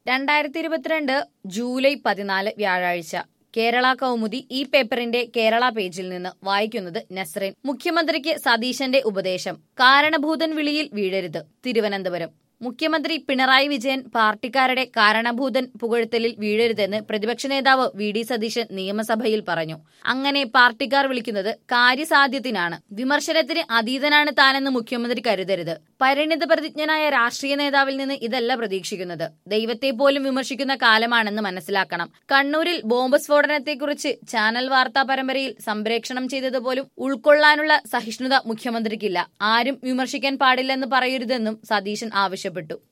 രണ്ടായിരത്തി ഇരുപത്തിരണ്ട് ജൂലൈ പതിനാല് വ്യാഴാഴ്ച കേരള കൗമുദി ഈ പേപ്പറിന്റെ കേരള പേജിൽ നിന്ന് വായിക്കുന്നത് നസ്റിൻ മുഖ്യമന്ത്രിക്ക് സതീശന്റെ ഉപദേശം കാരണഭൂതൻ വിളിയിൽ വീഴരുത് തിരുവനന്തപുരം മുഖ്യമന്ത്രി പിണറായി വിജയൻ പാർട്ടിക്കാരുടെ കാരണഭൂതൻ പുകഴ്ത്തലിൽ വീഴരുതെന്ന് പ്രതിപക്ഷ നേതാവ് വി ഡി സതീശൻ നിയമസഭയിൽ പറഞ്ഞു അങ്ങനെ പാർട്ടിക്കാർ വിളിക്കുന്നത് കാര്യസാധ്യത്തിനാണ് വിമർശനത്തിന് അതീതനാണ് താനെന്ന് മുഖ്യമന്ത്രി കരുതരുത് പരിണിത പ്രതിജ്ഞനായ രാഷ്ട്രീയ നേതാവിൽ നിന്ന് ഇതല്ല പ്രതീക്ഷിക്കുന്നത് ദൈവത്തെ പോലും വിമർശിക്കുന്ന കാലമാണെന്ന് മനസ്സിലാക്കണം കണ്ണൂരിൽ ബോംബ് സ്ഫോടനത്തെക്കുറിച്ച് ചാനൽ വാർത്താ പരമ്പരയിൽ സംപ്രേക്ഷണം ചെയ്തതുപോലും ഉൾക്കൊള്ളാനുള്ള സഹിഷ്ണുത മുഖ്യമന്ത്രിക്കില്ല ആരും വിമർശിക്കാൻ പാടില്ലെന്ന് പറയരുതെന്നും സതീശൻ ആവശ്യപ്പെട്ടു